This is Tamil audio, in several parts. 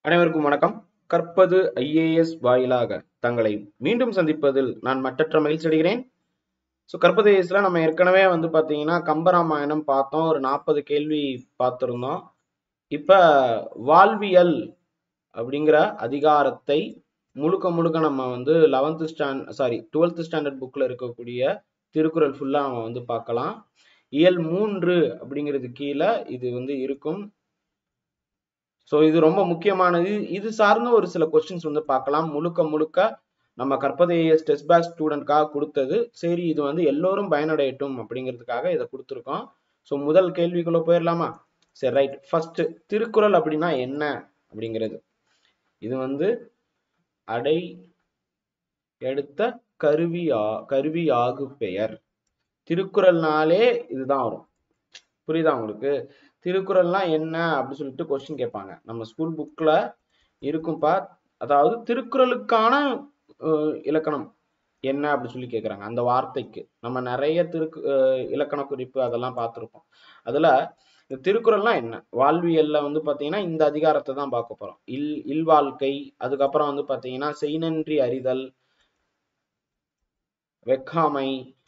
அனைவருக்கும் வணக்கம் கற்பது ஐஏஎஸ் வாயிலாக தங்களை மீண்டும் சந்திப்பதில் நான் மட்டற்ற மகிழ்ச்சி அடைகிறேன் ஸோ கற்பது ஐஏஎஸ்ல நம்ம ஏற்கனவே வந்து பார்த்தீங்கன்னா கம்பராமாயணம் பார்த்தோம் ஒரு நாற்பது கேள்வி பார்த்துருந்தோம் இப்போ வாழ்வியல் அப்படிங்கிற அதிகாரத்தை முழுக்க முழுக்க நம்ம வந்து eleventh stand sorry twelfth standard புக்கில் இருக்கக்கூடிய திருக்குறள் ஃபுல்லாக நம்ம வந்து பார்க்கலாம் இயல் மூன்று அப்படிங்கிறது கீழே இது வந்து இருக்கும் ஸோ இது ரொம்ப முக்கியமானது இது சார்ந்த ஒரு சில கொஸ்டின்ஸ் வந்து பார்க்கலாம் முழுக்க முழுக்க நம்ம கற்பதையஸ் டெஸ்ட் பேக் ஸ்டூடெண்ட்காக கொடுத்தது சரி இது வந்து எல்லோரும் பயனடையட்டும் அப்படிங்கிறதுக்காக இதை கொடுத்துருக்கோம் ஸோ முதல் கேள்விக்குள்ள போயிடலாமா சரி ரைட் ஃபர்ஸ்ட் திருக்குறள் அப்படின்னா என்ன அப்படிங்கிறது இது வந்து அடை எடுத்த கருவி கருவி ஆகு பெயர் திருக்குறள்னாலே இதுதான் வரும் புரியுதா உங்களுக்கு திருக்குறள்லாம் என்ன அப்படின்னு சொல்லிட்டு கொஸ்டின் கேட்பாங்க நம்ம ஸ்கூல் புக்ல இருக்கும்பா அதாவது திருக்குறளுக்கான இலக்கணம் என்ன அப்படின்னு சொல்லி கேட்குறாங்க அந்த வார்த்தைக்கு நம்ம நிறைய திருக்கு இலக்கண குறிப்பு அதெல்லாம் பார்த்துருப்போம் அதுல இந்த திருக்குறள்லாம் என்ன வாழ்வியல்ல வந்து பாத்தீங்கன்னா இந்த அதிகாரத்தை தான் பார்க்க போறோம் இல் இல்வாழ்க்கை அதுக்கப்புறம் வந்து பாத்தீங்கன்னா செய்நன்றி அறிதல் வெக்காமை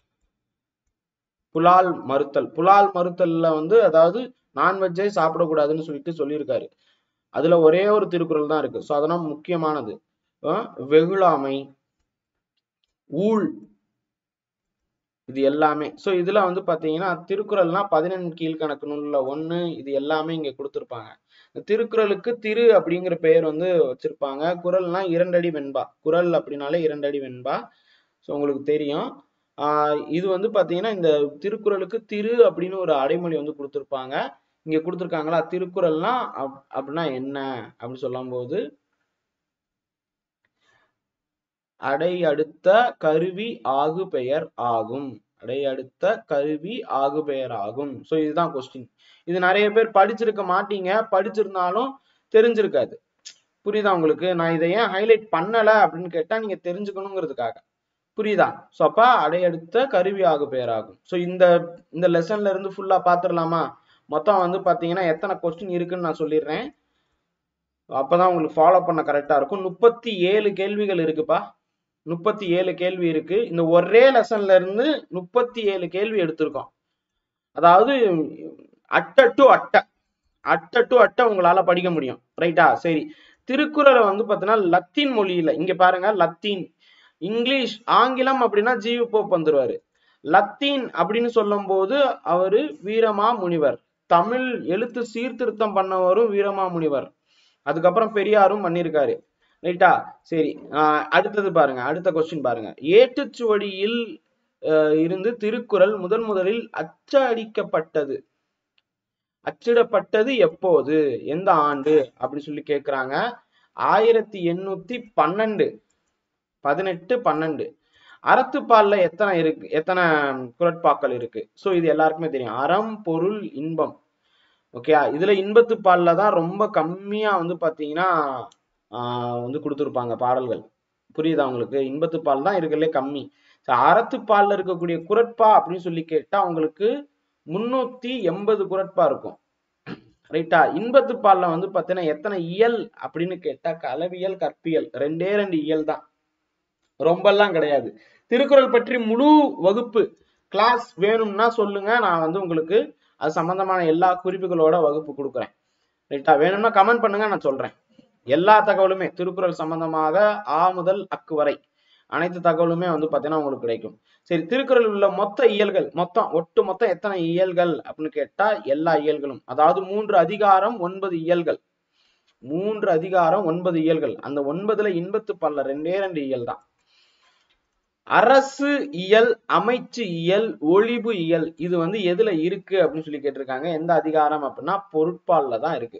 புலால் மறுத்தல் புலால் மறுத்தல்ல வந்து அதாவது நான்வெஜ்ஜே சாப்பிடக்கூடாதுன்னு சொல்லிட்டு சொல்லியிருக்காரு அதுல ஒரே ஒரு திருக்குறள் தான் இருக்கு ஸோ அதெல்லாம் முக்கியமானது வெகுளாமை ஊழ் இது எல்லாமே ஸோ இதுல வந்து பாத்தீங்கன்னா திருக்குறள்னா பதினெண்டு கீழ்கணக்கு நூல்ல ஒண்ணு இது எல்லாமே இங்க கொடுத்துருப்பாங்க திருக்குறளுக்கு திரு அப்படிங்கிற பெயர் வந்து வச்சிருப்பாங்க குரல்னா இரண்டடி வெண்பா குரல் அப்படின்னாலே இரண்டடி வெண்பா ஸோ உங்களுக்கு தெரியும் ஆஹ் இது வந்து பாத்தீங்கன்னா இந்த திருக்குறளுக்கு திரு அப்படின்னு ஒரு அடைமொழி வந்து கொடுத்துருப்பாங்க இங்க கொடுத்துருக்காங்களா திருக்குறள்னா அப் அப்படின்னா என்ன அப்படின்னு சொல்லும் போது அடை அடுத்த கருவி ஆகு பெயர் ஆகும் அடை அடுத்த கருவி ஆகு பெயர் ஆகும் ஸோ இதுதான் கொஸ்டின் இது நிறைய பேர் படிச்சிருக்க மாட்டீங்க படிச்சிருந்தாலும் தெரிஞ்சிருக்காது புரியுதா உங்களுக்கு நான் இதை ஏன் ஹைலைட் பண்ணல அப்படின்னு கேட்டா நீங்க தெரிஞ்சுக்கணுங்கிறதுக்காக புரியுதா ஸோ அப்ப அடையடுத்த கருவி ஆகு பெயர் ஆகும் ஸோ இந்த இந்த லெசன்ல இருந்து ஃபுல்லா பாத்துடலாமா மொத்தம் வந்து பாத்தீங்கன்னா எத்தனை கொஸ்டின் இருக்குன்னு நான் சொல்லிடுறேன் அப்பதான் உங்களுக்கு ஃபாலோ பண்ண கரெக்டா இருக்கும் முப்பத்தி ஏழு கேள்விகள் இருக்குப்பா முப்பத்தி ஏழு கேள்வி இருக்கு இந்த ஒரே லெசன்ல இருந்து முப்பத்தி ஏழு கேள்வி எடுத்திருக்கோம் அதாவது அட்டை டு அட்டை அட்டை டு அட்டை உங்களால படிக்க முடியும் ரைட்டா சரி திருக்குறளை வந்து பாத்தீங்கன்னா லத்தீன் மொழியில இங்க பாருங்க லத்தீன் இங்கிலீஷ் ஆங்கிலம் அப்படின்னா ஜிவி போப் வந்துருவாரு லத்தீன் அப்படின்னு சொல்லும் போது அவரு வீரமா முனிவர் தமிழ் எழுத்து சீர்திருத்தம் பண்ணவரும் வீரமா முனிவர் அதுக்கப்புறம் பெரியாரும் பண்ணியிருக்காரு ரைட்டா சரி அடுத்தது பாருங்க அடுத்த கொஸ்டின் பாருங்க ஏட்டுச்சுவடியில் இருந்து திருக்குறள் முதன் முதலில் அச்சடிக்கப்பட்டது அச்சிடப்பட்டது எப்போது எந்த ஆண்டு அப்படின்னு சொல்லி கேக்குறாங்க ஆயிரத்தி எண்ணூத்தி பன்னெண்டு பதினெட்டு பன்னெண்டு அறத்துப்பால்ல எத்தனை இருக்கு எத்தனை குரட்பாக்கள் இருக்கு ஸோ இது எல்லாருக்குமே தெரியும் அறம் பொருள் இன்பம் ஓகே இதுல இன்பத்து பால்ல தான் ரொம்ப கம்மியா வந்து பாத்தீங்கன்னா வந்து கொடுத்துருப்பாங்க பாடல்கள் புரியுதா உங்களுக்கு இன்பத்து பால் தான் இருக்கிறதுலே கம்மி அறத்துப்பால்ல இருக்கக்கூடிய குரட்பா அப்படின்னு சொல்லி கேட்டா உங்களுக்கு முன்னூத்தி எண்பது குரட்பா இருக்கும் ரைட்டா இன்பத்து பால்ல வந்து பாத்தீங்கன்னா எத்தனை இயல் அப்படின்னு கேட்டா கலவியல் கற்பியல் ரெண்டே ரெண்டு இயல் தான் ரொம்பலாம் கிடையாது திருக்குறள் பற்றி முழு வகுப்பு கிளாஸ் வேணும்னா சொல்லுங்க நான் வந்து உங்களுக்கு அது சம்பந்தமான எல்லா குறிப்புகளோட வகுப்பு கொடுக்குறேன் ரைட்டா வேணும்னா கமெண்ட் பண்ணுங்க நான் சொல்றேன் எல்லா தகவலுமே திருக்குறள் சம்பந்தமாக ஆ முதல் அக்கு வரை அனைத்து தகவலுமே வந்து பாத்தீங்கன்னா உங்களுக்கு கிடைக்கும் சரி திருக்குறள் உள்ள மொத்த இயல்கள் மொத்தம் ஒட்டு மொத்தம் எத்தனை இயல்கள் அப்படின்னு கேட்டா எல்லா இயல்களும் அதாவது மூன்று அதிகாரம் ஒன்பது இயல்கள் மூன்று அதிகாரம் ஒன்பது இயல்கள் அந்த ஒன்பதுல இன்பத்து பல்ல ரெண்டே ரெண்டு இயல் தான் அரசு இயல் அமைச்சு இயல் ஒழிவு இயல் இது வந்து எதுல இருக்கு அப்படின்னு சொல்லி கேட்டிருக்காங்க எந்த அதிகாரம் அப்படின்னா பொருட்பால்ல தான் இருக்கு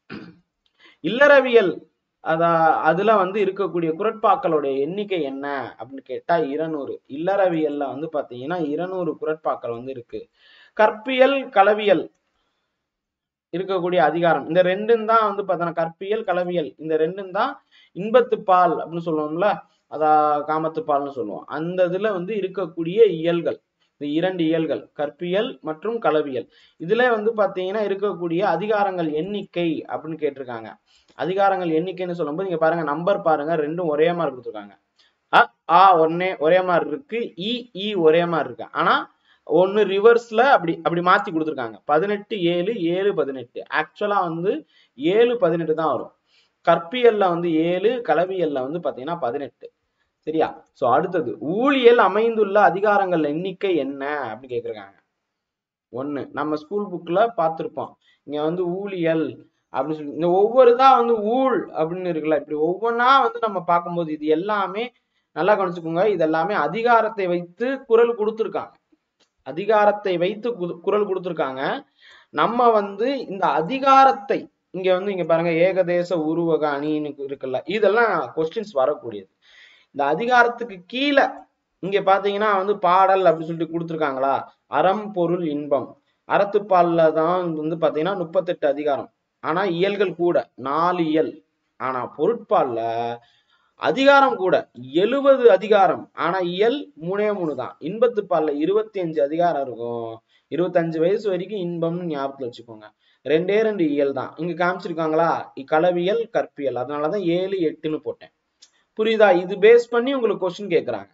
இல்லறவியல் அத அதுல வந்து இருக்கக்கூடிய குரட்பாக்களுடைய எண்ணிக்கை என்ன அப்படின்னு கேட்டா இருநூறு இல்லறவியல்ல வந்து பாத்தீங்கன்னா இருநூறு குரட்பாக்கள் வந்து இருக்கு கற்பியல் களவியல் இருக்கக்கூடிய அதிகாரம் இந்த ரெண்டும் தான் வந்து பார்த்தோன்னா கற்பியல் களவியல் இந்த ரெண்டும் தான் இன்பத்து பால் அப்படின்னு சொல்லுவோம்ல அதா காமத்து பால்னு சொல்லுவோம் அந்த இதுல வந்து இருக்கக்கூடிய இயல்கள் இந்த இரண்டு இயல்கள் கற்பியல் மற்றும் களவியல் இதுல வந்து பாத்தீங்கன்னா இருக்கக்கூடிய அதிகாரங்கள் எண்ணிக்கை அப்படின்னு கேட்டிருக்காங்க அதிகாரங்கள் எண்ணிக்கைன்னு சொல்லும்போது இங்க பாருங்க நம்பர் பாருங்க ரெண்டும் ஒரே மாதிரி கொடுத்துருக்காங்க அ ஆ ஒன்னே ஒரே மாதிரி இருக்கு இ இ ஒரே மாதிரி இருக்கு ஆனா ஒன்னு ரிவர்ஸ்ல அப்படி அப்படி மாத்தி கொடுத்துருக்காங்க பதினெட்டு ஏழு ஏழு பதினெட்டு ஆக்சுவலா வந்து ஏழு பதினெட்டு தான் வரும் கற்பியல்ல வந்து ஏழு கலவியல்ல வந்து பாத்தீங்கன்னா பதினெட்டு சரியா சோ அடுத்தது ஊழியல் அமைந்துள்ள அதிகாரங்கள் எண்ணிக்கை என்ன அப்படின்னு கேக்குறாங்க ஒண்ணு நம்ம ஸ்கூல் புக்ல பார்த்திருப்போம் இங்க வந்து ஊழியல் அப்படின்னு சொல்லி இந்த ஒவ்வொரு தான் வந்து ஊழ் அப்படின்னு இருக்குல்ல இப்படி ஒவ்வொன்றா வந்து நம்ம பார்க்கும்போது இது எல்லாமே நல்லா கவனிச்சுக்கோங்க இது எல்லாமே அதிகாரத்தை வைத்து குரல் கொடுத்துருக்காங்க அதிகாரத்தை வைத்து கு- குரல் கொடுத்துருக்காங்க நம்ம வந்து இந்த அதிகாரத்தை இங்க வந்து இங்க பாருங்க ஏகதேச உருவக அணின்னு இருக்குல்ல இதெல்லாம் கொஸ்டின்ஸ் வரக்கூடியது இந்த அதிகாரத்துக்கு கீழே இங்க பாத்தீங்கன்னா வந்து பாடல் அப்படின்னு சொல்லிட்டு கொடுத்துருக்காங்களா அறம் பொருள் இன்பம் அறத்துப்பால்ல தான் வந்து பாத்தீங்கன்னா முப்பத்தெட்டு அதிகாரம் ஆனா இயல்கள் கூட நாலு இயல் ஆனா பொருட்பால்ல அதிகாரம் கூட எழுபது அதிகாரம் ஆனா இயல் மூணே மூணு தான் இன்பத்து பால்ல இருபத்தி அஞ்சு அதிகாரம் இருக்கும் இருபத்தஞ்சு வயசு வரைக்கும் இன்பம்னு ஞாபகத்துல வச்சுக்கோங்க ரெண்டே ரெண்டு இயல் தான் இங்க காமிச்சிருக்காங்களா களவியல் கற்பியல் அதனாலதான் ஏழு எட்டுன்னு போட்டேன் புரியுதா இது பேஸ் பண்ணி உங்களுக்கு கொஸ்டின் கேக்குறாங்க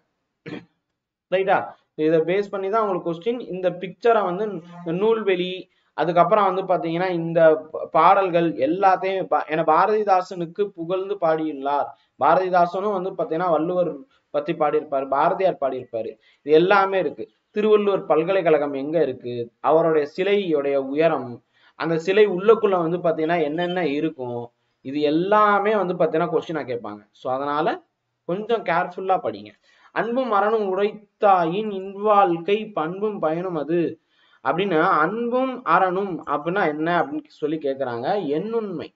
ரைட்டா இதை பேஸ் பண்ணி தான் உங்களுக்கு கொஸ்டின் இந்த பிக்சரை வந்து இந்த நூல்வெளி அதுக்கப்புறம் வந்து பாத்தீங்கன்னா இந்த ப- பாடல்கள் எல்லாத்தையும் பா- ஏன்னா பாரதிதாசனுக்கு புகழ்ந்து பாடியுள்ளார் பாரதிதாசனும் வந்து பாத்தீங்கன்னா வள்ளுவர் பத்தி பாடியிருப்பாரு பாரதியார் பாடியிருப்பாரு இது எல்லாமே இருக்கு திருவள்ளுவர் பல்கலைக்கழகம் எங்க இருக்கு அவருடைய சிலையுடைய உயரம் அந்த சிலை உள்ளுக்குள்ள வந்து பாத்தீங்கன்னா என்னென்ன இருக்கும் இது எல்லாமே வந்து பாத்தீங்கன்னா கொஸ்டினா கேட்பாங்க ஸோ அதனால கொஞ்சம் கேர்ஃபுல்லா படிங்க அன்பும் மரணம் உடைத்தாயின் இன்வாழ்க்கை பண்பும் பயனும் அது அப்படின்னு அன்பும் அறனும் அப்படின்னா என்ன அப்படின்னு சொல்லி கேக்குறாங்க என்னுண்மை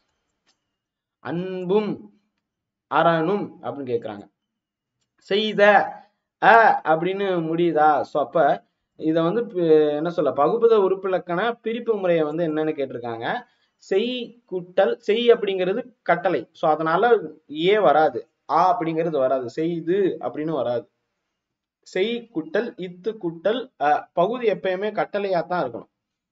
அன்பும் அறனும் அப்படின்னு கேக்குறாங்க செய்த அ அப்படின்னு முடியுதா சோ அப்ப இத வந்து பி- என்ன சொல்ல பகுபத உறுப்பிலக்கண பிரிப்பு முறையை வந்து என்னன்னு கேட்டிருக்காங்க செய் கூட்டல் செய் அப்படிங்கிறது கட்டளை சோ அதனால ஏ வராது ஆ அப்படிங்கிறது வராது செய்து அப்படின்னு வராது செய் குட்டல் இத்து குட்டல் அ பகுதி எப்பயுமே கட்டளையா தான் இருக்கணும்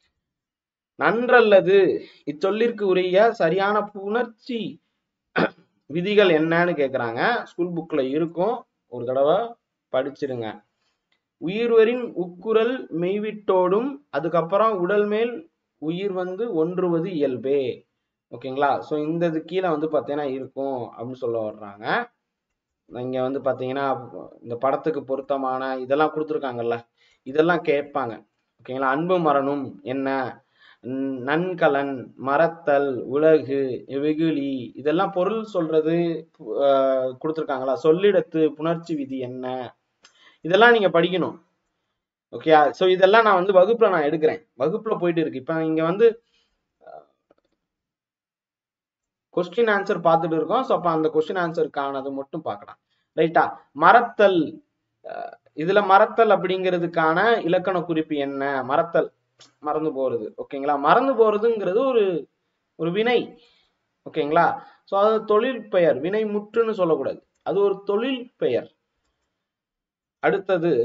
நன்றல்லது இச்சொல்லிற்கு உரிய சரியான புணர்ச்சி விதிகள் என்னன்னு கேக்குறாங்க ஸ்கூல் புக்ல இருக்கும் ஒரு தடவை படிச்சிருங்க உயிர்வரின் உக்குரல் மெய்விட்டோடும் அதுக்கப்புறம் உடல் மேல் உயிர் வந்து ஒன்றுவது இயல்பே ஓகேங்களா சோ இந்த இது கீழே வந்து பாத்தீங்கன்னா இருக்கும் அப்படின்னு சொல்ல வர்றாங்க இங்க வந்து பாத்தீங்கன்னா இந்த படத்துக்கு பொருத்தமான இதெல்லாம் கொடுத்துருக்காங்கல்ல இதெல்லாம் கேட்பாங்க ஓகேங்களா அன்பு மரணும் என்ன நன்- நன்கலன் மறத்தல் உலகு வெகுளி இதெல்லாம் பொருள் சொல்றது ஆஹ் கொடுத்துருக்காங்களா சொல்லிடத்து புணர்ச்சி விதி என்ன இதெல்லாம் நீங்க படிக்கணும் ஓகே சோ இதெல்லாம் நான் வந்து வகுப்புல நான் எடுக்கிறேன் வகுப்புல போயிட்டு இருக்கு இப்ப இங்க வந்து கொஸ்டின் ஆன்சர் பார்த்துட்டு இருக்கோம் ஸோ அப்போ அந்த கொஸ்டின் ஆன்சருக்கானது மட்டும் பார்க்கலாம் ரைட்டா மறத்தல் அஹ் இதுல மறத்தல் அப்படிங்கிறதுக்கான இலக்கண குறிப்பு என்ன மறத்தல் மறந்து போறது ஓகேங்களா மறந்து போறதுங்கிறது ஒரு ஒரு வினை ஓகேங்களா ஸோ அது தொழில் பெயர் வினை முற்றுன்னு சொல்லக்கூடாது அது ஒரு தொழில் பெயர் அடுத்தது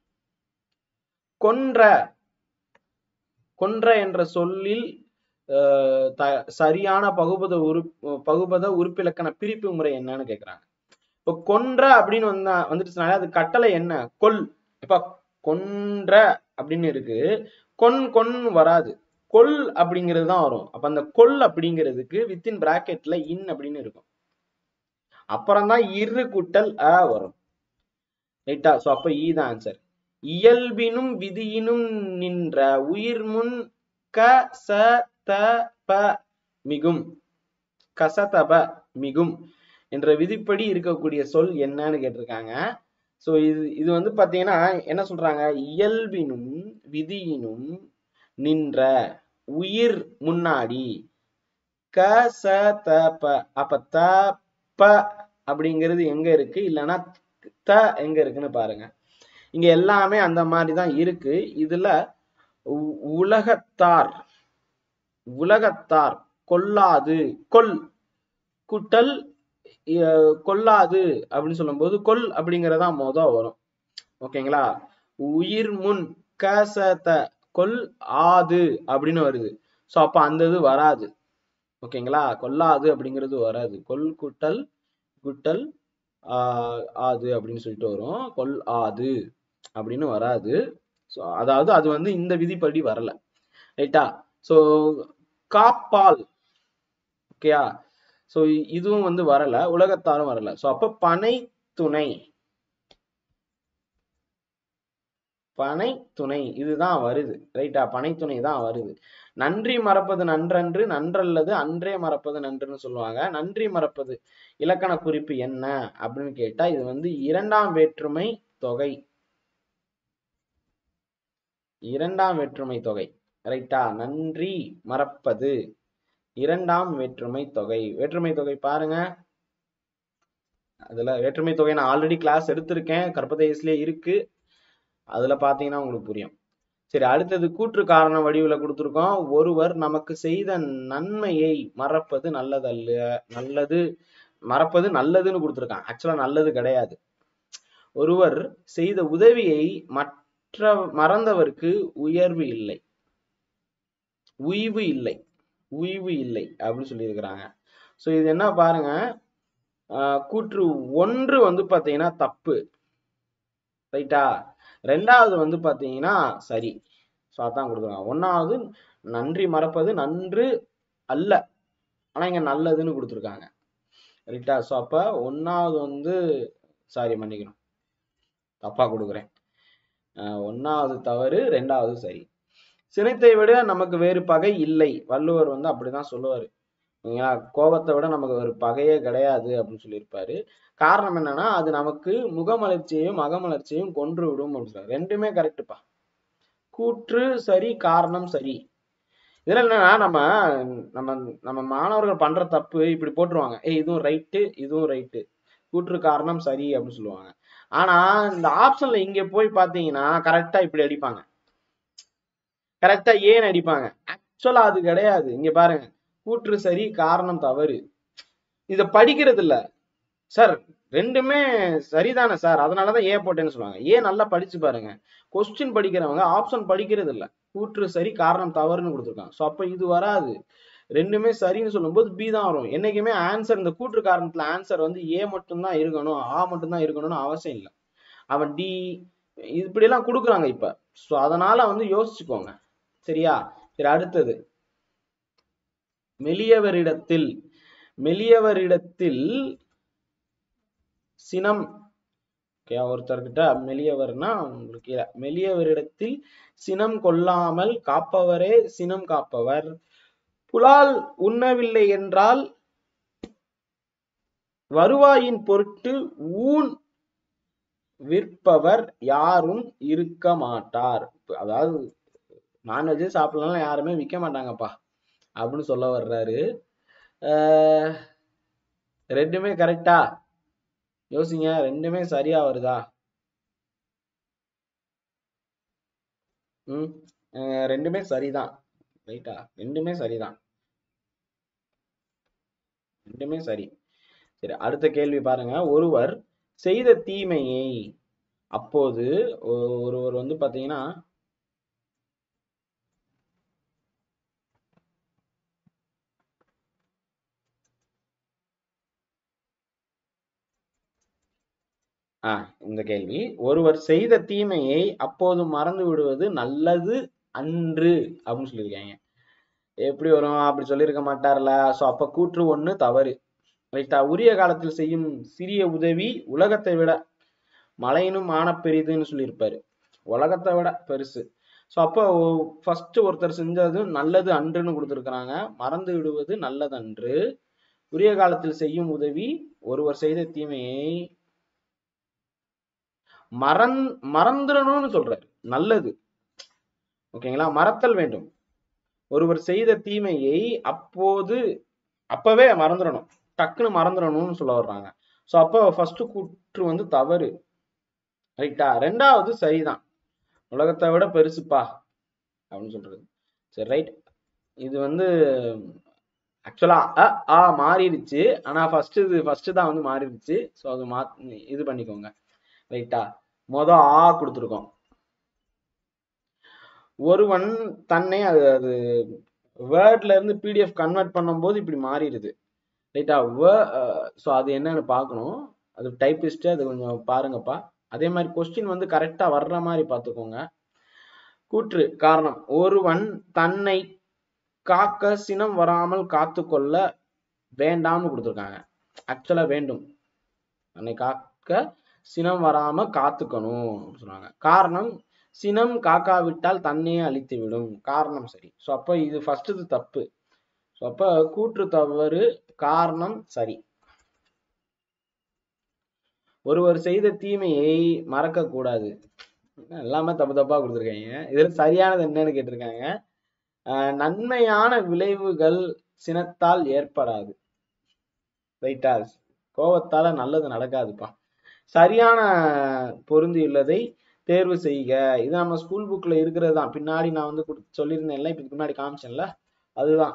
கொன்ற கொன்ற என்ற சொல்லில் அஹ் த- சரியான பகுபத உரு பகுபத உறுப்பிலக்கண பிரிப்பு முறை என்னன்னு கேக்குறாங்க இப்போ கொன்ற அப்படின்னு வந்தா வந்துட்டுனாலே அது கட்டளை என்ன கொல் இப்ப கொன்ற அப்படின்னு இருக்கு கொன் கொன் வராது கொல் அப்படிங்கிறது தான் வரும் அப்ப அந்த கொல் அப்படிங்கிறதுக்கு வித்தின் பிராக்கெட்ல இன் அப்படின்னு இருக்கும் அப்புறம் தான் இரு கூட்டல் அ வரும் ரைட்டா சோ அப்ப இ தான் ஆன்சர் இயல்பினும் விதியினும் நின்ற உயிர் முன் க ச த ப மிகும் கசதப மிகும் என்ற விதிப்படி இருக்கக்கூடிய சொல் என்னன்னு கேட்டிருக்காங்க சோ இது இது வந்து பாத்தீங்கன்னா என்ன சொல்றாங்க இயல்பினும் விதியினும் நின்ற உயிர் முன்னாடி க ச த ப அப்ப த ப அப்படிங்கிறது எங்க இருக்கு இல்லைன்னா த எங்க இருக்குன்னு பாருங்க இங்க எல்லாமே அந்த மாதிரி தான் இருக்கு இதுல உ- உலகத்தார் உலகத்தார் கொல்லாது கொல் குட்டல் அஹ், கொல்லாது அப்படின்னு சொல்லும்போது கொல் அப்படிங்கறதா மொத வரும் ஓகேங்களா உயிர் முன் கசத கொல் ஆது அப்படின்னு வருது ஸோ அப்ப அந்த இது வராது ஓகேங்களா கொல்லாது அப்படிங்கிறது வராது கொல் குட்டல் குட்டல் ஆஹ் ஆது அப்படின்னு சொல்லிட்டு வரும் கொல் ஆது அப்படின்னு வராது ஸோ அதாவது அது வந்து இந்த விதிப்படி வரல ரைட்டா ஸோ காப்பால் ஓகேயா ஸோ இதுவும் வந்து வரல உலகத்தாரும் வரல ஸோ அப்ப பனை துணை பனை துணை இதுதான் வருது ரைட்டா பனை துணை தான் வருது நன்றி மறப்பது நன்றன்று நன்றல்லது அன்றே மறப்பது நன்றுன்னு சொல்லுவாங்க நன்றி மறப்பது இலக்கண குறிப்பு என்ன அப்படின்னு கேட்டா இது வந்து இரண்டாம் வேற்றுமை தொகை இரண்டாம் வேற்றுமை தொகை ரைட்டா நன்றி மறப்பது இரண்டாம் வேற்றுமை தொகை வேற்றுமை தொகை பாருங்க அதுல வேற்றுமை தொகை நான் ஆல்ரெடி கிளாஸ் எடுத்திருக்கேன் கற்பதேசிலே இருக்கு அதுல பாத்தீங்கன்னா உங்களுக்கு புரியும் சரி அடுத்தது கூற்று காரண வடிவுல கொடுத்துருக்கோம் ஒருவர் நமக்கு செய்த நன்மையை மறப்பது நல்லதல்ல நல்லது மறப்பது நல்லதுன்னு கொடுத்துருக்கான் ஆக்சுவலா நல்லது கிடையாது ஒருவர் செய்த உதவியை மற்ற மறந்தவருக்கு உயர்வு இல்லை உய்வு இல்லை உய்வு இல்லை அப்படின்னு சொல்லியிருக்கிறாங்க ஸோ இது என்ன பாருங்க ஆஹ் கூற்று ஒன்று வந்து பாத்தீங்கன்னா தப்பு ரைட்டா ரெண்டாவது வந்து பாத்தீங்கன்னா சரி ஸோ அதான் கொடுத்துருக்காங்க ஒன்னாவது நன்றி மறப்பது நன்று அல்ல ஆனா இங்க நல்லதுன்னு கொடுத்துருக்காங்க ரைட்டா ஸோ அப்ப ஒன்னாவது வந்து சாரி மன்னிக்கணும் தப்பா கொடுக்குறேன் ஆஹ் ஒன்னாவது தவறு ரெண்டாவது சரி சினத்தை விட நமக்கு வேறு பகை இல்லை வள்ளுவர் வந்து அப்படிதான் சொல்லுவாரு ஓகேங்களா கோபத்தை விட நமக்கு ஒரு பகையே கிடையாது அப்படின்னு சொல்லியிருப்பாரு காரணம் என்னன்னா அது நமக்கு முகமலர்ச்சியையும் அகமலர்ச்சியையும் கொன்று விடும் அப்படின்னு சொல்றாரு ரெண்டுமே கரெக்டுப்பா கூற்று சரி காரணம் சரி இதுல என்னன்னா நம்ம நம்ம நம்ம மாணவர்கள் பண்ற தப்பு இப்படி போட்டுருவாங்க ஏய் இதுவும் ரைட்டு இதுவும் ரைட்டு கூற்று காரணம் சரி அப்படின்னு சொல்லுவாங்க ஆனா இந்த ஆப்ஷன்ல இங்க போய் பாத்தீங்கன்னா கரெக்டா இப்படி அடிப்பாங்க கரெக்டா ஏன் அடிப்பாங்க ஆக்சுவலா அது கிடையாது இங்க பாருங்க கூற்று சரி காரணம் தவறு இத படிக்கிறது இல்ல சார் ரெண்டுமே சரிதானே சார் அதனாலதான் ஏ போட்டேன்னு சொல்லுவாங்க ஏன் நல்லா படிச்சு பாருங்க கொஸ்டின் படிக்கிறவங்க ஆப்ஷன் படிக்கிறது இல்ல கூற்று சரி காரணம் தவறுன்னு கொடுத்துருக்காங்க ஸோ அப்ப இது வராது ரெண்டுமே சரின்னு சொல்லும்போது பி தான் வரும் என்னைக்குமே ஆன்சர் இந்த கூற்று காரணத்துல ஆன்சர் வந்து ஏ மட்டும்தான் இருக்கணும் ஆ மட்டும்தான் இருக்கணும்னு அவசியம் இல்லை அவன் டி இப்படியெல்லாம் கொடுக்குறாங்க இப்ப ஸோ அதனால வந்து யோசிச்சுக்கோங்க சரியா சரி அடுத்தது மெலியவரிடத்தில் மெலியவரிடத்தில் சினம் ஓகே ஒருத்தர்கிட்ட மெலியவர்னா உங்களுக்கு கீழே மெலியவரிடத்தில் சினம் கொள்ளாமல் காப்பவரே சினம் காப்பவர் புலால் உண்ணவில்லை என்றால் வருவாயின் பொருட்டு ஊன் விற்பவர் யாரும் இருக்க மாட்டார் அதாவது நான்வெஜ் சாப்பிடலாம் யாருமே விற்க மாட்டாங்கப்பா அப்படின்னு சொல்ல வர்றாரு ஆஹ் ரெண்டுமே கரெக்டா யோசிங்க ரெண்டுமே சரியா வருதா ம் அஹ் ரெண்டுமே சரிதான் ரைட்டா ரெண்டுமே சரிதான் ரெண்டுமே சரி சரி அடுத்த கேள்வி பாருங்க ஒருவர் செய்த தீமையை அப்போது ஒ- ஒருவர் வந்து பாத்தீங்கன்னா ஆ இந்த கேள்வி ஒருவர் செய்த தீமையை அப்போது மறந்து விடுவது நல்லது அன்று அப்படின்னு சொல்லியிருக்காங்க எப்படி வரும் அப்படி சொல்லியிருக்க மாட்டார்ல சோ அப்ப கூற்று ஒண்ணு தவறு ரைட்டா உரிய காலத்தில் செய்யும் சிறிய உதவி உலகத்தை விட மலையினும் மான பெரிதுன்னு சொல்லியிருப்பாரு உலகத்தை விட பெருசு ஸோ அப்போ ஃபர்ஸ்ட் ஒருத்தர் செஞ்சது நல்லது அன்றுன்னு கொடுத்துருக்குறாங்க மறந்து விடுவது நல்லது அன்று உரிய காலத்தில் செய்யும் உதவி ஒருவர் செய்த தீமையை மறந் மறந்துடணும்னு சொல்றாரு நல்லது ஓகேங்களா மறத்தல் வேண்டும் ஒருவர் செய்த தீமையை அப்போது அப்பவே மறந்துடணும் டக்குன்னு மறந்துடணும்னு சொல்ல வர்றாங்க ஸோ அப்போ ஃபர்ஸ்ட் கூற்று வந்து தவறு ரைட்டா ரெண்டாவது சரிதான் உலகத்தை விட பெருசுப்பா அப்படின்னு சொல்றது சரி ரைட் இது வந்து ஆக்சுவலா அ ஆ மாறிடுச்சு ஆனா ஃபர்ஸ்ட் இது ஃபர்ஸ்ட் தான் வந்து மாறிடுச்சு ஸோ அது மா இது பண்ணிக்கோங்க ரைட்டா மொத ஆ கொடுத்துருக்கோம் ஒருவன் தன்னை அது அது வேர்ட்ல இருந்து பிடிஎஃப் கன்வெர்ட் பண்ணும்போது இப்படி மாறிடுது ரைட்டா ஸோ அது என்னன்னு பார்க்கணும் அது டைப்பிஸ்ட் அது கொஞ்சம் பாருங்கப்பா அதே மாதிரி கொஸ்டின் வந்து கரெக்டா வர்ற மாதிரி பார்த்துக்கோங்க கூற்று காரணம் ஒருவன் தன்னை காக்க சினம் வராமல் காத்துக்கொள்ள வேண்டாம்னு கொடுத்துருக்காங்க ஆக்சுவலா வேண்டும் தன்னை காக்க சினம் வராம காத்துக்கணும் அப்படின்னு சொன்னாங்க காரணம் சினம் காக்காவிட்டால் தன்னையே அழித்து விடும் காரணம் சரி ஸோ அப்போ இது ஃபர்ஸ்ட் இது தப்பு ஸோ அப்ப கூற்று தவறு காரணம் சரி ஒருவர் செய்த தீமையை மறக்க கூடாது எல்லாமே தப்பு தப்பா கொடுத்துருக்காங்க இதுல சரியானது என்னன்னு கேட்டிருக்காங்க ஆஹ் நன்மையான விளைவுகள் சினத்தால் ஏற்படாது ரைட்டா கோபத்தால நல்லது நடக்காதுப்பா சரியான பொருந்தியுள்ளதை தேர்வு செய்க இது நம்ம ஸ்கூல் புக்ல இருக்கிறது தான் பின்னாடி நான் வந்து குடு- சொல்லியிருந்தேன்ல இப்ப இதுக்கு முன்னாடி காமிச்சேன்ல அதுதான்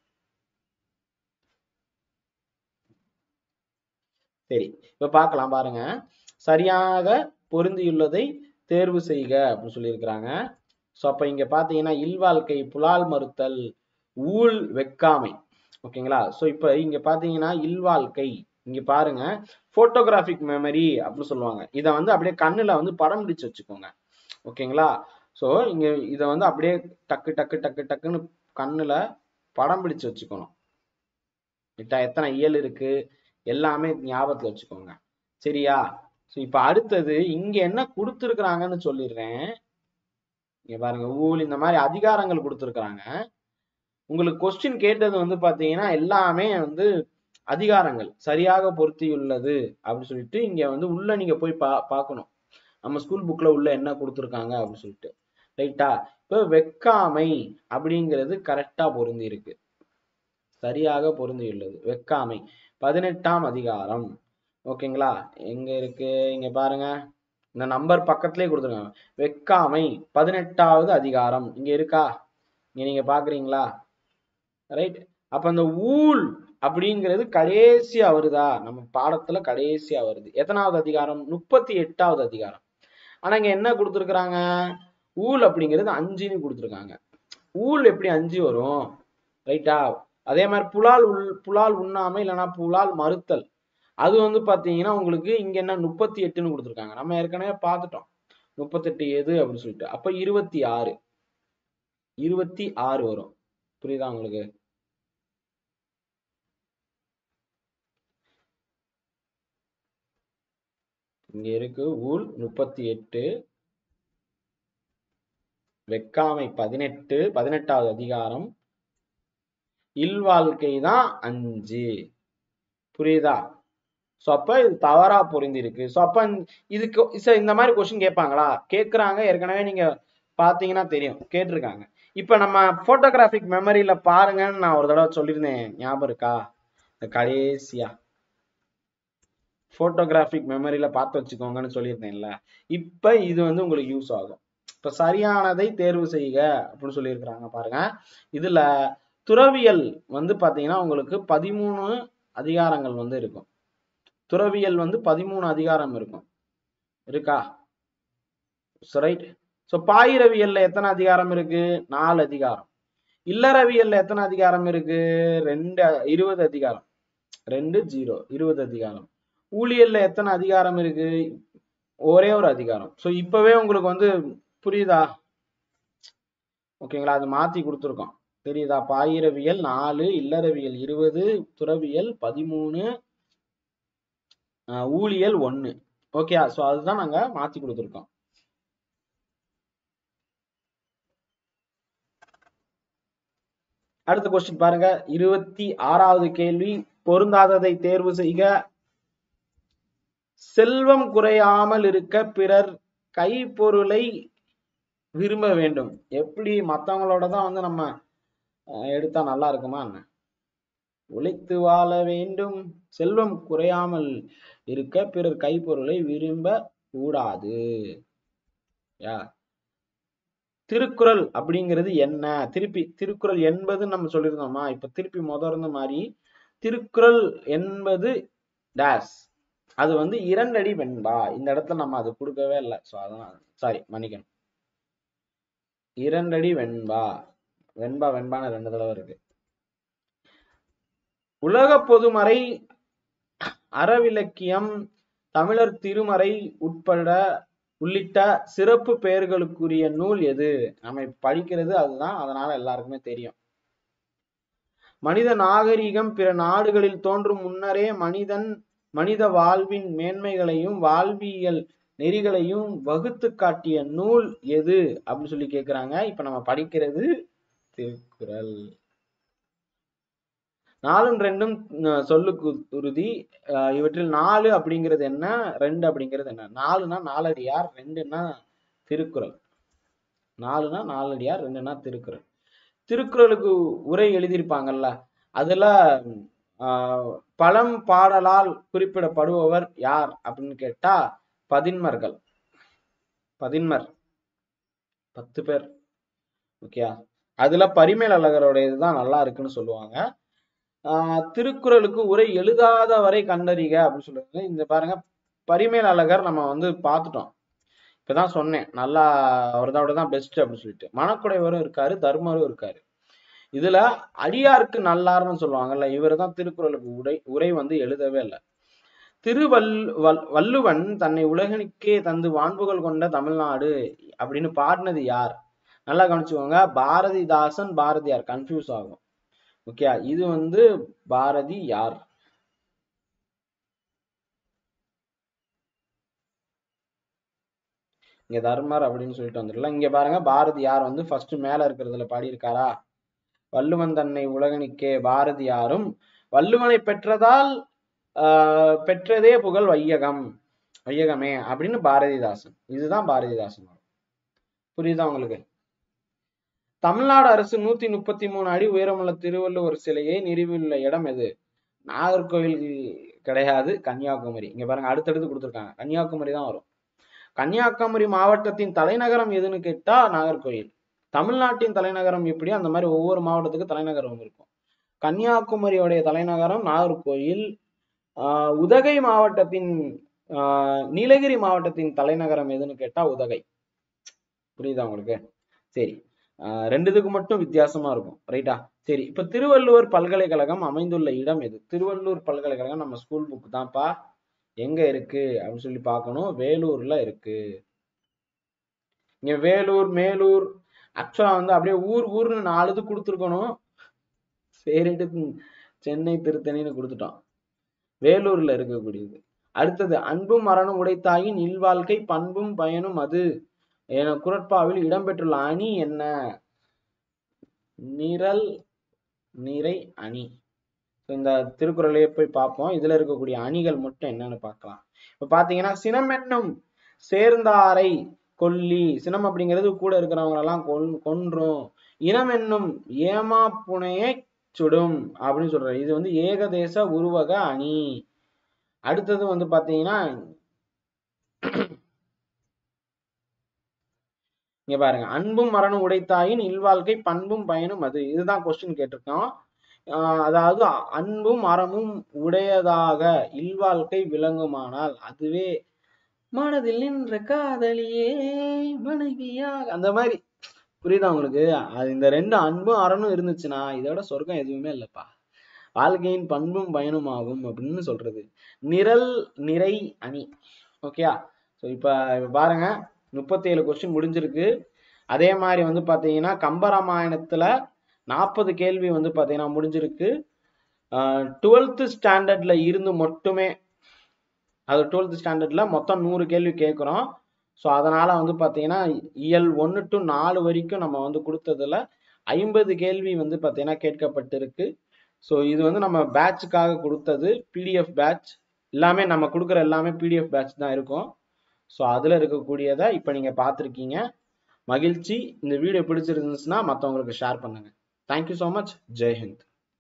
சரி இப்ப பார்க்கலாம் பாருங்க சரியாக பொருந்தியுள்ளதை தேர்வு செய்க அப்படின்னு சொல்லியிருக்கிறாங்க ஸோ அப்ப இங்க பாத்தீங்கன்னா இல்வாழ்க்கை புலால் மறுத்தல் ஊழ் வெக்காமை ஓகேங்களா ஸோ இப்ப இங்க பாத்தீங்கன்னா இல்வாழ்க்கை இங்க பாருங்க போட்டோகிராஃபிக் மெமரி அப்படின்னு சொல்லுவாங்க இதை வந்து அப்படியே கண்ணுல வந்து படம் பிடிச்சு வச்சுக்கோங்க ஓகேங்களா ஸோ இங்க இதை வந்து அப்படியே டக்கு டக்கு டக்கு டக்குன்னு கண்ணுல படம் பிடிச்சு வச்சுக்கணும் கிட்ட எத்தனை இயல் இருக்கு எல்லாமே ஞாபகத்துல வச்சுக்கோங்க சரியா ஸோ இப்ப அடுத்தது இங்க என்ன கொடுத்துருக்குறாங்கன்னு சொல்லிடுறேன் இங்க பாருங்க ஊழ் இந்த மாதிரி அதிகாரங்கள் கொடுத்துருக்குறாங்க உங்களுக்கு கொஸ்டின் கேட்டது வந்து பாத்தீங்கன்னா எல்லாமே வந்து அதிகாரங்கள் சரியாக பொருத்தியுள்ளது அப்படின்னு சொல்லிட்டு இங்க வந்து உள்ள நீங்க போய் பா பார்க்கணும் நம்ம ஸ்கூல் புக்ல உள்ள என்ன கொடுத்துருக்காங்க அப்படின்னு சொல்லிட்டு ரைட்டா இப்போ வெக்காமை அப்படிங்கிறது கரெக்டா பொருந்தி இருக்கு சரியாக பொருந்தியுள்ளது வெக்காமை பதினெட்டாம் அதிகாரம் ஓகேங்களா எங்க இருக்கு இங்க பாருங்க இந்த நம்பர் பக்கத்துலயே கொடுத்துருக்காங்க வெக்காமை பதினெட்டாவது அதிகாரம் இங்க இருக்கா இங்க நீங்க பாக்குறீங்களா ரைட் அப்ப அந்த ஊழ் அப்படிங்கிறது கடைசியா வருதா நம்ம பாடத்துல கடைசியா வருது எத்தனாவது அதிகாரம் முப்பத்தி எட்டாவது அதிகாரம் ஆனா இங்க என்ன கொடுத்துருக்காங்க ஊழ் அப்படிங்கிறது அஞ்சுன்னு கொடுத்துருக்காங்க ஊழ் எப்படி அஞ்சு வரும் ரைட்டா அதே மாதிரி புலால் உள் புலால் உண்ணாமை இல்லைன்னா புலால் மறுத்தல் அது வந்து பாத்தீங்கன்னா உங்களுக்கு இங்க என்ன முப்பத்தி எட்டுன்னு கொடுத்துருக்காங்க நம்ம ஏற்கனவே பார்த்துட்டோம் முப்பத்தெட்டு எது அப்படின்னு சொல்லிட்டு அப்ப இருபத்தி ஆறு இருபத்தி ஆறு வரும் புரியுதா உங்களுக்கு இங்க இருக்கு ஊழ் முப்பத்தி எட்டு வெக்காமை பதினெட்டு பதினெட்டாவது அதிகாரம் இல்வாழ்க்கை தான் அஞ்சு புரியுதா சோ அப்ப இது தவறா பொருந்திருக்கு சோ அப்ப இந்த- இதுக்கு சரி, இந்த மாதிரி கொஸ்டின் கேட்பாங்களா கேக்குறாங்க ஏற்கனவே நீங்க பாத்தீங்கன்னா தெரியும் கேட்டிருக்காங்க இப்ப நம்ம போட்டோகிராஃபிக் மெமரியில பாருங்கன்னு நான் ஒரு தடவை சொல்லியிருந்தேன் ஞாபகம் இருக்கா இந்த கடைசியா போட்டோகிராஃபிக் மெமரியில பார்த்து வச்சுக்கோங்கன்னு சொல்லியிருந்தேன்ல இப்ப இது வந்து உங்களுக்கு யூஸ் ஆகும் இப்ப சரியானதை தேர்வு செய்க அப்படின்னு சொல்லியிருக்கிறாங்க பாருங்க இதுல துறவியல் வந்து பாத்தீங்கன்னா உங்களுக்கு பதிமூணு அதிகாரங்கள் வந்து இருக்கும் துறவியல் வந்து பதிமூணு அதிகாரம் இருக்கும் இருக்கா ரைட் ஸோ பாயிரவியல்ல எத்தனை அதிகாரம் இருக்கு நாலு அதிகாரம் இல்லறவியல்ல எத்தனை அதிகாரம் இருக்கு ரெண்டு இருபது அதிகாரம் ரெண்டு ஜீரோ இருபது அதிகாரம் ஊழியல்ல எத்தனை அதிகாரம் இருக்கு ஒரே ஒரு அதிகாரம் ஸோ இப்பவே உங்களுக்கு வந்து புரியுதா ஓகேங்களா அது மாத்தி கொடுத்துருக்கோம் தெரியுதா பாயிரவியல் நாலு இல்லறவியல் இருபது துறவியல் பதிமூணு ஆஹ் ஊழியல் ஒண்ணு ஓகே ஸோ அதுதான் நாங்க மாத்தி கொடுத்துருக்கோம் அடுத்த கொஸ்டின் பாருங்க இருபத்தி ஆறாவது கேள்வி பொருந்தாததை தேர்வு செய்க செல்வம் குறையாமல் இருக்க பிறர் கைப்பொருளை விரும்ப வேண்டும் எப்படி மத்தவங்களோட தான் வந்து நம்ம அஹ், எடுத்தா நல்லா இருக்குமா என்ன உழைத்து வாழ வேண்டும் செல்வம் குறையாமல் இருக்க பிறர் கைப்பொருளை விரும்ப கூடாது யா திருக்குறள் அப்படிங்கிறது என்ன திருப்பி திருக்குறள் என்பது நம்ம சொல்லியிருந்தோமா இப்ப திருப்பி முதர்ந்து மாதிரி திருக்குறள் என்பது டேஸ் அது வந்து இரண்டடி வெண்பா இந்த இடத்துல நம்ம அது கொடுக்கவே இல்லை ஸோ அதான் சாரி மன்னிக்கணும் இரண்டடி வெண்பா வெண்பா வெண்பான ரெண்டு தடவை இருக்கு உலக பொதுமறை அறவிலக்கியம் தமிழர் திருமறை உட்பட உள்ளிட்ட சிறப்பு பெயர்களுக்குரிய நூல் எது நம்ம இப்ப படிக்கிறது அதுதான் அதனால எல்லாருக்குமே தெரியும் மனித நாகரிகம் பிற நாடுகளில் தோன்றும் முன்னரே மனிதன் மனித வாழ்வின் மேன்மைகளையும் வாழ்வியல் நெறிகளையும் வகுத்து காட்டிய நூல் எது அப்படின்னு சொல்லி கேக்குறாங்க இப்ப நம்ம படிக்கிறது திருக்குறள் நாலும் ரெண்டும் அஹ், சொல்லுக்கு உறுதி அஹ், இவற்றில் நாலு அப்படிங்கிறது என்ன ரெண்டு அப்படிங்கிறது என்ன நாலுனா நாலடியார் ரெண்டுன்னா திருக்குறள் நாலுனா நாலடியார் ரெண்டுன்னா திருக்குறள் திருக்குறளுக்கு உரை எழுதியிருப்பாங்கல்ல அதுல ஆஹ், பழம் பாடலால் குறிப்பிடப்படுபவர் யார் அப்படின்னு கேட்டா பதின்மர்கள் பதின்மர் பத்து பேர் ஓகே அதுல பரிமேல் அழகருடையது தான் நல்லா இருக்குன்னு சொல்லுவாங்க ஆஹ் திருக்குறளுக்கு உரை எழுதாத வரை கண்டறிக அப்படின்னு சொல்லுவாங்க இந்த பாருங்க பரிமேல் அழகர் நம்ம வந்து பார்த்துட்டோம் இப்பதான் சொன்னேன் நல்லா அவர்தோட தான் பெஸ்ட் அப்படின்னு சொல்லிட்டு மணக்குடைவரும் இருக்காரு தர்மரும் இருக்காரு இதுல அடியாருக்கு நல்லார்னு சொல்லுவாங்கல்ல இவர் தான் திருக்குறளுக்கு உரை உரை வந்து எழுதவே இல்லை திருவல் வல்- வள்ளுவன் தன்னை உலகனுக்கே தந்து வான்புகள் கொண்ட தமிழ்நாடு அப்படின்னு பாடினது யார் நல்லா கவனிச்சுக்கோங்க பாரதிதாசன் பாரதியார் கன்ஃபியூஸ் ஆகும் ஓகே இது வந்து பாரதி யார் இங்க தர்மர் அப்படின்னு சொல்லிட்டு வந்துடலாம் இங்க பாருங்க பாரதியார் வந்து ஃபர்ஸ்ட் மேல இருக்கிறதுல பாடியிருக்காரா வள்ளுவன் தன்னை உலகனுக்கே பாரதியாரும் வள்ளுவனை பெற்றதால் ஆஹ் பெற்றதே புகழ் வையகம் வையகமே அப்படின்னு பாரதிதாசன் இதுதான் பாரதிதாசன் புரியுதா உங்களுக்கு தமிழ்நாடு அரசு நூத்தி முப்பத்தி மூணு அடி உயரமுள்ள திருவள்ளுவர் சிலையை நிறுவியுள்ள இடம் எது நாகர்கோவில் கிடையாது கன்னியாகுமரி இங்க பாருங்க அடுத்தடுத்து கொடுத்துருக்காங்க கன்னியாகுமரி தான் வரும் கன்னியாகுமரி மாவட்டத்தின் தலைநகரம் எதுன்னு கேட்டா நாகர்கோயில் தமிழ்நாட்டின் தலைநகரம் எப்படி அந்த மாதிரி ஒவ்வொரு மாவட்டத்துக்கு தலைநகரம் இருக்கும் கன்னியாகுமரியோடைய தலைநகரம் நாகர்கோயில் ஆஹ் உதகை மாவட்டத்தின் ஆஹ் நீலகிரி மாவட்டத்தின் தலைநகரம் எதுன்னு கேட்டா உதகை புரியுதா உங்களுக்கு சரி ஆஹ் ரெண்டுத்துக்கு மட்டும் வித்தியாசமா இருக்கும் ரைட்டா சரி இப்ப திருவள்ளுவர் பல்கலைக்கழகம் அமைந்துள்ள இடம் எது திருவள்ளூர் பல்கலைக்கழகம் நம்ம ஸ்கூல் புக் தான்ப்பா எங்க இருக்கு அப்படின்னு சொல்லி பார்க்கணும் வேலூர்ல இருக்கு இங்க வேலூர் மேலூர் ஆக்சுவலா வந்து அப்படியே ஊர் ஊர்னு நாலு இது கொடுத்துருக்கணும் சரிட்டு சென்னை திருத்தணின்னு கொடுத்துட்டோம் வேலூர்ல இருக்கக்கூடியது அடுத்தது அன்பும் மரணம் உடைத்தாயின் இல்வாழ்க்கை பண்பும் பயனும் அது என குரட்பாவில் இடம்பெற்றுள்ள அணி என்ன நிரல் நிறை அணி So, இந்த திருக்குறளையே போய் பார்ப்போம் இதுல இருக்கக்கூடிய அணிகள் மட்டும் என்னன்னு பார்க்கலாம் இப்ப பாத்தீங்கன்னா சினம் என்னும் சேர்ந்தாரை கொல்லி சினம் அப்படிங்கிறது கூட இருக்கிறவங்க எல்லாம் கொன் கொன்றும் இனம் என்னும் ஏமா புனையை சுடும் அப்படின்னு சொல்றாரு இது வந்து ஏகதேச உருவக அணி அடுத்தது வந்து பாத்தீங்கன்னா இங்க பாருங்க அன்பும் மரணம் உடைத்தாயின் இல்வாழ்க்கை பண்பும் பயனும் அது இதுதான் கொஸ்டின் கேட்டிருக்கோம் ஆஹ் அதாவது அன்பும் அறமும் உடையதாக இல்வாழ்க்கை விளங்குமானால் அதுவே மனதில் நின்ற காதலியே மனைவியாக அந்த மாதிரி புரியுதா உங்களுக்கு அது இந்த ரெண்டு அன்பும் அறனும் இருந்துச்சுன்னா இதோட சொர்க்கம் எதுவுமே இல்லப்பா வாழ்க்கையின் பண்பும் பயனும் ஆகும் அப்படின்னு சொல்றது நிரல் நிறை அணி ஓகேயா ஸோ இப்போ பாருங்க முப்பத்தி ஏழு கொஸ்டின் முடிஞ்சிருக்கு அதே மாதிரி வந்து பார்த்தீங்கன்னா கம்பராமாயணத்துல நாற்பது கேள்வி வந்து பார்த்தீங்கன்னா முடிஞ்சிருக்கு டுவெல்த்து ஸ்டாண்டர்ட்ல இருந்து மட்டுமே அது டுவெல்த் ஸ்டாண்டர்ட்ல மொத்தம் நூறு கேள்வி கேட்குறோம் ஸோ அதனால வந்து பார்த்தீங்கன்னா இயல் ஒன்று டு நாலு வரைக்கும் நம்ம வந்து கொடுத்ததுல ஐம்பது கேள்வி வந்து பார்த்தீங்கன்னா கேட்கப்பட்டிருக்கு ஸோ இது வந்து நம்ம பேட்சுக்காக கொடுத்தது பிடிஎஃப் பேட்ச் எல்லாமே நம்ம கொடுக்குற எல்லாமே பிடிஎஃப் பேட்ச் தான் இருக்கும் ஸோ அதில் இருக்கக்கூடியதை இப்போ நீங்கள் பார்த்துருக்கீங்க மகிழ்ச்சி இந்த வீடியோ பிடிச்சிருந்துச்சுன்னா மற்றவங்களுக்கு ஷேர் பண்ணுங்கள் தேங்க்யூ ஸோ மச் ஜெய்ஹிந்த்